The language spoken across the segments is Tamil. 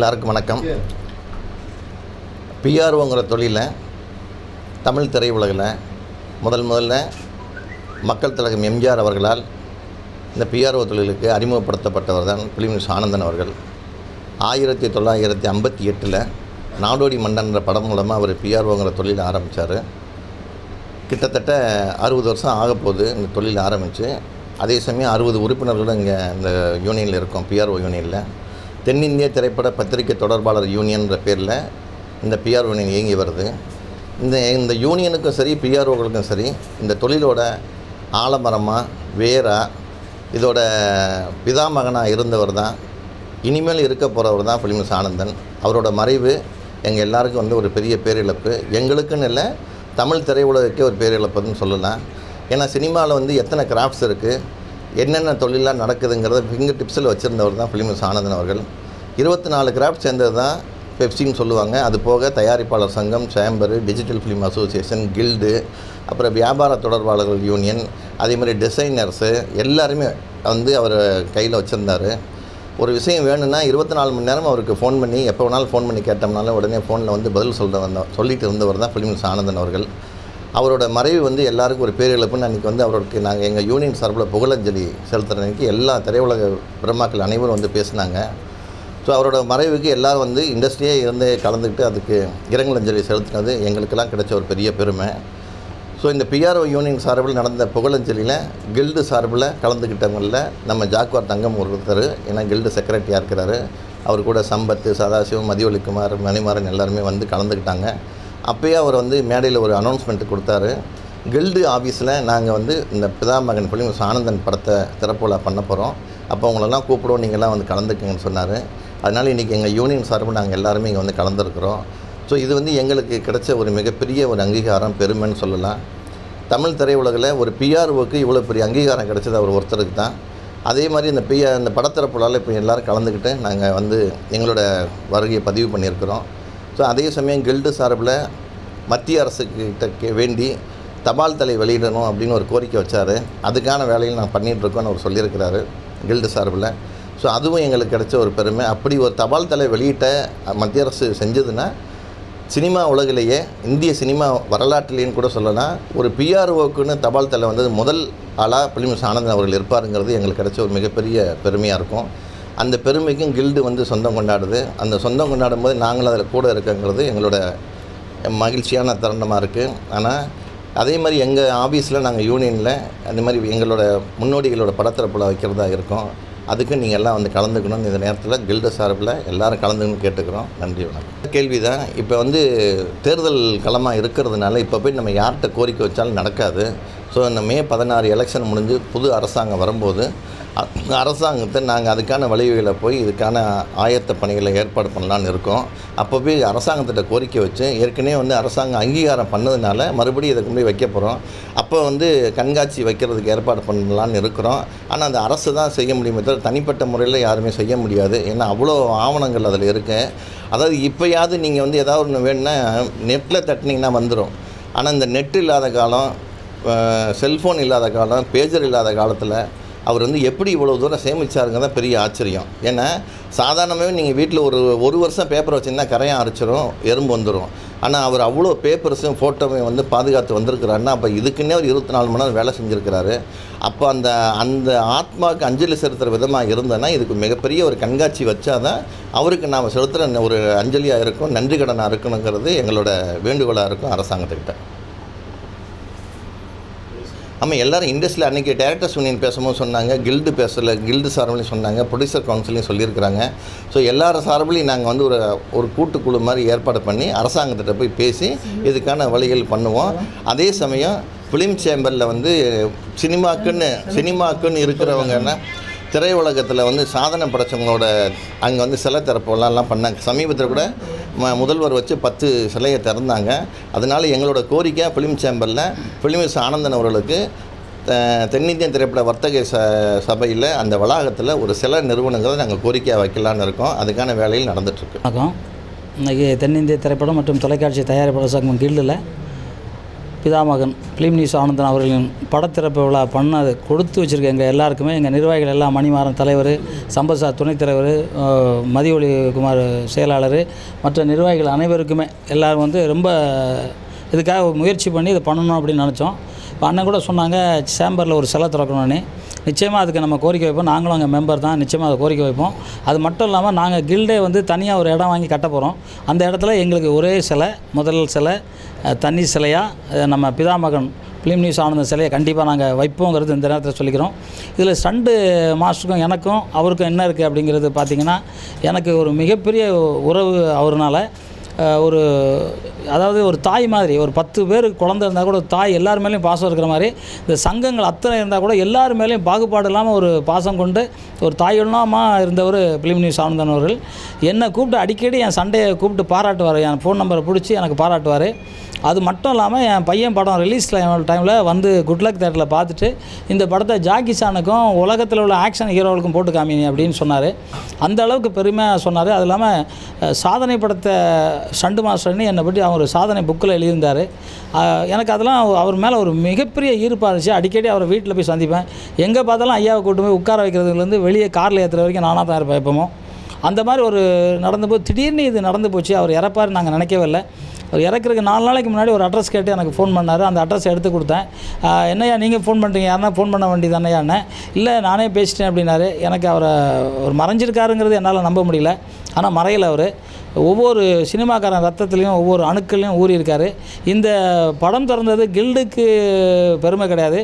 எல்லாருக்கும் வணக்கம் பிஆர்ஓங்கிற தொழிலை தமிழ் திரையுலகில் முதல் முதல்ல மக்கள் திலகம் எம்ஜிஆர் அவர்களால் இந்த பிஆர்ஓ தொழிலுக்கு அறிமுகப்படுத்தப்பட்டவர் தான் பிலிமிஸ் ஆனந்தன் அவர்கள் ஆயிரத்தி தொள்ளாயிரத்தி ஐம்பத்தி எட்டில் நாடோடி மன்னன்ற படம் மூலமாக அவர் பிஆர்ஓங்கிற தொழிலை ஆரம்பித்தார் கிட்டத்தட்ட அறுபது வருஷம் ஆக போகுது இந்த தொழில் ஆரம்பித்து அதே சமயம் அறுபது உறுப்பினர்களும் இங்கே இந்த யூனியனில் இருக்கோம் பிஆர்ஓ யூனியனில் தென்னிந்திய திரைப்பட பத்திரிகை தொடர்பாளர் யூனியன்ற பேரில் இந்த பிஆர்ஓ யூனியன் இயங்கி வருது இந்த இந்த யூனியனுக்கும் சரி பிஆர்ஓகளுக்கும் சரி இந்த தொழிலோட ஆலமரமாக வேரா இதோட பிதாமகனாக இருந்தவர் தான் இனிமேல் இருக்க போகிறவர் தான் ஃபிலிம்ஸ் ஆனந்தன் அவரோட மறைவு எங்கள் எல்லாருக்கும் வந்து ஒரு பெரிய பேரிழப்பு எங்களுக்குன்னு இல்லை தமிழ் திரையுலகுக்கே ஒரு பேரிழப்புன்னு சொல்லலாம் ஏன்னா சினிமாவில் வந்து எத்தனை கிராஃப்ட்ஸ் இருக்குது என்னென்ன தொழிலாக நடக்குதுங்கிறத ஃபிங்கர் டிப்ஸில் வச்சுருந்தவர் தான் ஃபிலிம்ஸ் ஆனந்தன் அவர்கள் இருபத்தி நாலு கிராஃப்ட் சேர்ந்தது தான் பெப்சின்னு சொல்லுவாங்க அது போக தயாரிப்பாளர் சங்கம் chamber digital film association guild அப்புறம் வியாபார தொடர்பாளர்கள் யூனியன் அதே மாதிரி டிசைனர்ஸு எல்லாருமே வந்து அவர் கையில் வச்சுருந்தார் ஒரு விஷயம் வேணும்னா இருபத்தி நாலு மணி நேரம் அவருக்கு ஃபோன் பண்ணி எப்போ வேணாலும் ஃபோன் பண்ணி கேட்டோம்னாலும் உடனே ஃபோனில் வந்து பதில் சொல்ல வந்த சொல்லிட்டு இருந்தவர் தான் ஃபிலிம்ஸ் ஆனந்தன் அவர்கள் அவரோட மறைவு வந்து எல்லாருக்கும் ஒரு பேரிழப்புன்னு அன்றைக்கி வந்து அவருக்கு நாங்கள் எங்கள் யூனியன் சார்பில் புகழஞ்சலி செலுத்துகிற அன்றைக்கி எல்லா திரையுலக பிரம்மாக்கள் அனைவரும் வந்து பேசினாங்க ஸோ அவரோட மறைவுக்கு எல்லோரும் வந்து இண்டஸ்ட்ரியே இருந்து கலந்துக்கிட்டு அதுக்கு இரங்கலஞ்சலி செலுத்தினது எங்களுக்கெல்லாம் கிடைச்ச ஒரு பெரிய பெருமை ஸோ இந்த பிஆர்ஓ யூனியன் சார்பில் நடந்த புகழஞ்சலியில் கில்டு சார்பில் கலந்துக்கிட்டவங்களில் நம்ம ஜாக்வார் தங்கம் ஒருத்தர் ஏன்னா கில்டு செக்ரட்டரியாக இருக்கிறாரு அவர் கூட சம்பத்து சதாசிவம் மதியொலிக்குமார் மணிமாறன் எல்லாருமே வந்து கலந்துக்கிட்டாங்க அப்போயே அவர் வந்து மேடையில் ஒரு அனௌன்ஸ்மெண்ட் கொடுத்தாரு கில்டு ஆஃபீஸில் நாங்கள் வந்து இந்த பிதாமகன் பிள்ளைங்க ஆனந்தன் படத்தை திறப்புலா பண்ண போகிறோம் அப்போ உங்களெல்லாம் கூப்பிடுவோம் நீங்கள்லாம் வந்து கலந்துக்குங்கன்னு சொன்னார் அதனால் இன்றைக்கி எங்கள் யூனியன் சார்பில் நாங்கள் எல்லாருமே இங்கே வந்து கலந்துருக்குறோம் ஸோ இது வந்து எங்களுக்கு கிடைச்ச ஒரு மிகப்பெரிய ஒரு அங்கீகாரம் பெருமைன்னு சொல்லலாம் தமிழ் திரையுலகில் ஒரு பிஆர்ஓக்கு இவ்வளோ பெரிய அங்கீகாரம் கிடைச்சது அவர் ஒருத்தருக்கு தான் அதே மாதிரி இந்த பிஆர் இந்த படத்திறப்புலால் இப்போ எல்லோரும் கலந்துக்கிட்டு நாங்கள் வந்து எங்களோட வருகையை பதிவு பண்ணியிருக்கிறோம் ஸோ அதே சமயம் கில்டு சார்பில் மத்திய அரசுக்கிட்ட கே- வேண்டி தபால் தலை வெளியிடணும் அப்படின்னு ஒரு கோரிக்கை வச்சார் அதுக்கான வேலையில் நான் பண்ணிகிட்ருக்கோன்னு அவர் சொல்லியிருக்கிறாரு கில்டு சார்பில் ஸோ அதுவும் எங்களுக்கு கிடைச்ச ஒரு பெருமை அப்படி ஒரு தபால் தலை வெளியிட்ட மத்திய அரசு செஞ்சதுன்னா சினிமா உலகிலேயே இந்திய சினிமா வரலாற்றிலேன்னு கூட சொல்லலாம் ஒரு பிஆர்ஓக்குன்னு தபால் தலை வந்தது முதல் ஆளாக பிலிம்ஸ் ஆனந்தன் அவர்கள் இருப்பாருங்கிறது எங்களுக்கு கிடைச்ச ஒரு மிகப்பெரிய பெருமையாக இருக்கும் அந்த பெருமைக்கும் கில்டு வந்து சொந்தம் கொண்டாடுது அந்த சொந்தம் கொண்டாடும் போது நாங்களும் அதில் கூட இருக்கங்கிறது எங்களோட மகிழ்ச்சியான தருணமாக இருக்குது ஆனால் அதே மாதிரி எங்கள் ஆஃபீஸில் நாங்கள் யூனியனில் அந்த மாதிரி எங்களோட முன்னோடிகளோட படத்திறப்பில் வைக்கிறதா இருக்கோம் அதுக்கு நீங்கள் எல்லாம் வந்து கலந்துக்கணும்னு இந்த நேரத்தில் கில்டு சார்பில் எல்லாரும் கலந்துக்கணும்னு கேட்டுக்கிறோம் நன்றி வணக்கம் கேள்வி தான் இப்போ வந்து தேர்தல் களமாக இருக்கிறதுனால இப்போ போய் நம்ம யார்கிட்ட கோரிக்கை வச்சாலும் நடக்காது ஸோ இந்த மே பதினாறு எலெக்ஷன் முடிஞ்சு புது அரசாங்கம் வரும்போது அ- அரசாங்கத்தை நாங்கள் அதுக்கான வழிவகைகளை போய் இதுக்கான ஆயத்த பணிகளை ஏற்பாடு பண்ணலான்னு இருக்கோம் அப்போ போய் அரசாங்கத்திட்ட கோரிக்கை வச்சு ஏற்கனவே வந்து அரசாங்கம் அங்கீகாரம் பண்ணதுனால மறுபடியும் இதை கொண்டு போய் வைக்க போகிறோம் அப்போ வந்து கண்காட்சி வைக்கிறதுக்கு ஏற்பாடு பண்ணலான்னு இருக்கிறோம் ஆனால் அந்த அரசு தான் செய்ய முடியுமே தவிர தனிப்பட்ட முறையில் யாருமே செய்ய முடியாது ஏன்னா அவ்வளோ ஆவணங்கள் அதில் இருக்கு அதாவது இப்போயாவது நீங்கள் வந்து ஏதாவது ஒன்று வேணும்னா நெட்டில் தட்டினீங்கன்னா வந்துடும் ஆனால் இந்த நெட் இல்லாத காலம் செல்ஃபோன் இல்லாத காலம் பேஜர் இல்லாத காலத்தில் அவர் வந்து எப்படி இவ்வளோ தூரம் சேமிச்சாருங்க தான் பெரிய ஆச்சரியம் ஏன்னா சாதாரணமாகவே நீங்கள் வீட்டில் ஒரு ஒரு வருஷம் பேப்பர் வச்சிங்கன்னா கரையான் அரைச்சிரும் எறும்பு வந்துடும் ஆனால் அவர் அவ்வளோ பேப்பர்ஸும் ஃபோட்டோவையும் வந்து பாதுகாத்து வந்திருக்கிறாருன்னா அப்போ இதுக்குன்னே ஒரு இருபத்தி நாலு மணி நேரம் வேலை செஞ்சுருக்கிறாரு அப்போ அந்த அந்த ஆத்மாவுக்கு அஞ்சலி செலுத்துகிற விதமாக இருந்தேன்னா இதுக்கு மிகப்பெரிய ஒரு கண்காட்சி வச்சாதான் அவருக்கு நாம் செலுத்துகிற ஒரு அஞ்சலியாக இருக்கும் நன்றி கடனாக இருக்கணுங்கிறது எங்களோட வேண்டுகோளாக இருக்கும் அரசாங்கத்துக்கிட்ட ஆமாம் எல்லாரும் இண்டஸ்ட்ரியில் அன்றைக்கி டேரக்டர்ஸ் யூனியன் பேசும்போது சொன்னாங்க கில்டு பேசல கில்டு சார்பிலையும் சொன்னாங்க ப்ரொடியூசர் கவுன்சிலையும் சொல்லியிருக்கிறாங்க ஸோ எல்லாரும் சார்பிலையும் நாங்கள் வந்து ஒரு ஒரு கூட்டுக்குழு மாதிரி ஏற்பாடு பண்ணி அரசாங்கத்திட்ட போய் பேசி இதுக்கான வழிகள் பண்ணுவோம் அதே சமயம் ஃபிலிம் சேம்பரில் வந்து சினிமாக்குன்னு சினிமாக்குன்னு இருக்கிறவங்கன்னா திரையுலகத்தில் வந்து சாதனை படைச்சவங்களோட அங்கே வந்து சிலை திறப்பெல்லாம் பண்ணாங்க சமீபத்தில் கூட ம முதல்வர் வச்சு பத்து சிலையை திறந்தாங்க அதனால எங்களோட கோரிக்கை ஃபிலிம் சேம்பரில் ஃபிலிம்ஸ் ஆனந்தன் அவர்களுக்கு த- தென்னிந்திய திரைப்பட வர்த்தக ச சபையில் அந்த வளாகத்தில் ஒரு சில நிறுவனங்களை நாங்கள் கோரிக்கையாக வைக்கலான்னு இருக்கோம் அதுக்கான வேலையில் நடந்துகிட்ருக்கு வணக்கம் இன்றைக்கி தென்னிந்திய திரைப்படம் மற்றும் தொலைக்காட்சி தயாரிப்பாளர் சங்கம் கில்டில் பிதாமகன் ஃபிலிம் நியூஸ் ஆனந்தன் அவர்களின் படத்திறப்பு விழா பண்ணது கொடுத்து வச்சுருக்க எங்கள் எல்லாருக்குமே எங்கள் நிர்வாகிகள் எல்லாம் மணிமாறன் தலைவர் சம்பத் சார் துணைத் தலைவர் அஹ், மதியொளி குமார் செயலாளர் மற்ற நிர்வாகிகள் அனைவருக்குமே எல்லோரும் வந்து ரொம்ப இதுக்காக முயற்சி பண்ணி இதை பண்ணணும் அப்படின்னு நினச்சோம் இப்போ அண்ணன் கூட சொன்னாங்க சேம்பரில் ஒரு சிலை திறக்கணும்னு நிச்சயமாக அதுக்கு நம்ம கோரிக்கை வைப்போம் நாங்களும் அங்கே மெம்பர் தான் நிச்சயமாக அதை கோரிக்கை வைப்போம் அது மட்டும் இல்லாமல் நாங்கள் கில்டே வந்து தனியாக ஒரு இடம் வாங்கி கட்ட போகிறோம் அந்த இடத்துல எங்களுக்கு ஒரே சிலை முதல் சிலை அஹ், தண்ணி சிலையாக நம்ம பிதாமகன் ஃபிலிம் நியூஸ் ஆனந்த சிலையை கண்டிப்பாக நாங்கள் வைப்போங்கிறது இந்த நேரத்தில் சொல்லிக்கிறோம் இதில் ஸ்டண்டு மாஸ்டருக்கும் எனக்கும் அவருக்கும் என்ன இருக்குது அப்படிங்கிறது பார்த்திங்கன்னா எனக்கு ஒரு மிகப்பெரிய உறவு அவர்னால அஹ், ஒரு அதாவது ஒரு தாய் மாதிரி ஒரு பத்து பேர் குழந்தை இருந்தால் கூட ஒரு தாய் எல்லார் மேலேயும் பாசம் இருக்கிற மாதிரி இந்த சங்கங்கள் அத்தனை இருந்தால் கூட எல்லார் மேலேயும் பாகுபாடு இல்லாமல் ஒரு பாசம் கொண்டு ஒரு தாயுள்ளமாக இருந்தவர் ஃபிலிம் நியூஸ் ஆனந்தன் அவர்கள் என்னை கூப்பிட்டு அடிக்கடி என் சண்டையை கூப்பிட்டு பாராட்டுவார் என் ஃபோன் நம்பரை பிடிச்சி எனக்கு பாராட்டுவார் அது மட்டும் இல்லாமல் என் பையன் படம் ரிலீஸ் டைமில் வந்து குட்லக் தேட்டரில் பார்த்துட்டு இந்த படத்தை ஜாக்கி சானுக்கும் உலகத்தில் உள்ள ஆக்ஷன் ஹீரோவுக்கும் போட்டு காமிங்க அப்படின்னு சொன்னார் அந்த அளவுக்கு பெருமையாக சொன்னார் அது இல்லாமல் அஹ், சாதனை படத்தை ஸ்டண்டு மாஸ்டர்னு என்னை பற்றி அவர் சாதனை புக்கில் எழுதியிருந்தார் அஹ், எனக்கு அதெல்லாம் அவர் மேலே ஒரு மிகப்பெரிய ஈர்ப்பாக இருந்துச்சு அடிக்கடி அவரை வீட்டில் போய் சந்திப்பேன் எங்கே பார்த்தாலும் ஐயாவை கூட்டு போய் உட்கார வைக்கிறதுலேருந்து வெளியே காரில் ஏற்றுற வரைக்கும் நானாக தான் இருப்பேன் எப்பவும் அந்த மாதிரி ஒரு நடந்தபோது திடீர்னு இது நடந்து போச்சு அவர் இறப்பார் நாங்கள் நினைக்கவே இல்லை அவர் இறக்குறதுக்கு நாலு நாளைக்கு முன்னாடி ஒரு அட்ரஸ் கேட்டு எனக்கு ஃபோன் பண்ணார் அந்த அட்ரஸ் எடுத்து கொடுத்தேன் ஆஹ் என்னய்யா நீங்கள் ஃபோன் பண்ணுறீங்க யாருன்னா ஃபோன் பண்ண வேண்டியது தானேயாண்ணே இல்லை நானே பேசிட்டேன் அப்படின்னாரு எனக்கு அவரை ஒரு மறைஞ்சிருக்காருங்கிறது என்னால் நம்ப முடியல ஆனால் மறையல அவர் ஒவ்வொரு சினிமாக்காரன் ரத்தத்துலேயும் ஒவ்வொரு அணுக்கள்லையும் ஊறி இருக்கார் இந்த படம் திறந்தது கில்டுக்கு பெருமை கிடையாது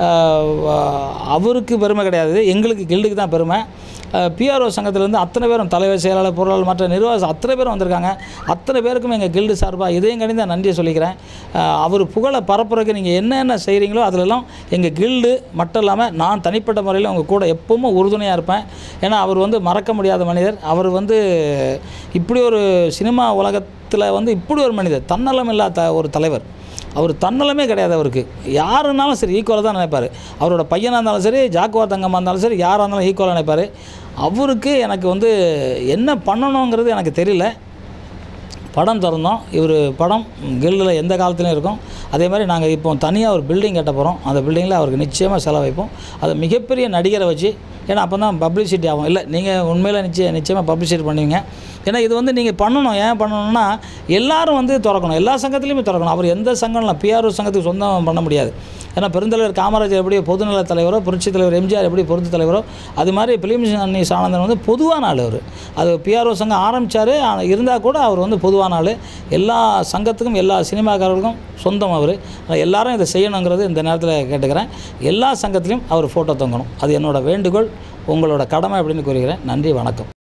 ஆஹ் அவருக்கு பெருமை கிடையாது எங்களுக்கு கில்டுக்கு தான் பெருமை பிஆர்ஓ சங்கத்திலேருந்து அத்தனை பேரும் தலைவர் செயலாளர் பொருளாளர் மற்ற நிர்வாக அத்தனை பேரும் வந்திருக்காங்க அத்தனை பேருக்கும் எங்கள் கில்டு சார்பாக இதையும் கணிந்த நன்றியை சொல்லிக்கிறேன் ஆஹ் அவர் புகழை பரப்புறதுக்கு நீங்கள் என்னென்ன செய்கிறீங்களோ அதிலெல்லாம் எங்கள் கில்டு மட்டும் இல்லாமல் நான் தனிப்பட்ட முறையில் உங்கள் கூட எப்பவுமே உறுதுணையாக இருப்பேன் ஏன்னா அவர் வந்து மறக்க முடியாத மனிதர் அவர் வந்து இப்படி ஒரு சினிமா உலகத்தில் வந்து இப்படி ஒரு மனிதர் தன்னலம் இல்லாத ஒரு தலைவர் அவர் தன்னலமே கிடையாது அவருக்கு யாருனாலும் சரி ஈக்குவலாக தான் நினைப்பார் அவரோட பையனாக இருந்தாலும் சரி ஜாக்குவா தங்கமாக இருந்தாலும் சரி யாராக இருந்தாலும் ஈக்குவலாக நினைப்பார் அவருக்கு எனக்கு வந்து என்ன பண்ணணுங்கிறது எனக்கு தெரியல படம் திறந்தோம் இவர் படம் கில்டில் எந்த காலத்துலையும் இருக்கும் அதே மாதிரி நாங்கள் இப்போ தனியாக ஒரு பில்டிங் கட்ட போகிறோம் அந்த பில்டிங்கில் அவருக்கு நிச்சயமாக செலவழிப்போம் அது மிகப்பெரிய நடிகரை வச்சு ஏன்னா அப்போ தான் பப்ளிசிட்டி ஆகும் இல்லை நீங்கள் உண்மையில் நிச்சயம் நிச்சயமாக பப்ளிசிட்டி பண்ணுவீங்க ஏன்னா இது வந்து நீங்கள் பண்ணணும் ஏன் பண்ணணும்னா எல்லாரும் வந்து திறக்கணும் எல்லா சங்கத்துலேயுமே திறக்கணும் அவர் எந்த சங்கம் இல்லை பிஆர்ஓ சங்கத்துக்கு சொந்தம் பண்ண முடியாது ஏன்னா பெருந்தலைவர் காமராஜர் எப்படி பொதுநல தலைவரோ புரட்சி தலைவர் எம்ஜிஆர் எப்படி பொறுத்து தலைவரோ அது மாதிரி பிலிம் நியூஸ் ஆனந்தன் வந்து பொதுவான ஆள் அவர் அது பிஆர்ஓ சங்கம் ஆரம்பித்தார் இருந்தால் கூட அவர் வந்து பொதுவான ஆள் எல்லா சங்கத்துக்கும் எல்லா சினிமாக்காரர்களுக்கும் சொந்தம் அவர் எல்லாரும் இதை செய்யணுங்கிறது இந்த நேரத்தில் கேட்டுக்கிறேன் எல்லா சங்கத்திலையும் அவர் ஃபோட்டோ தொங்கணும் அது என்னோட வேண்டுகோள் உங்களோட கடமை அப்படின்னு கூறுகிறேன் நன்றி வணக்கம்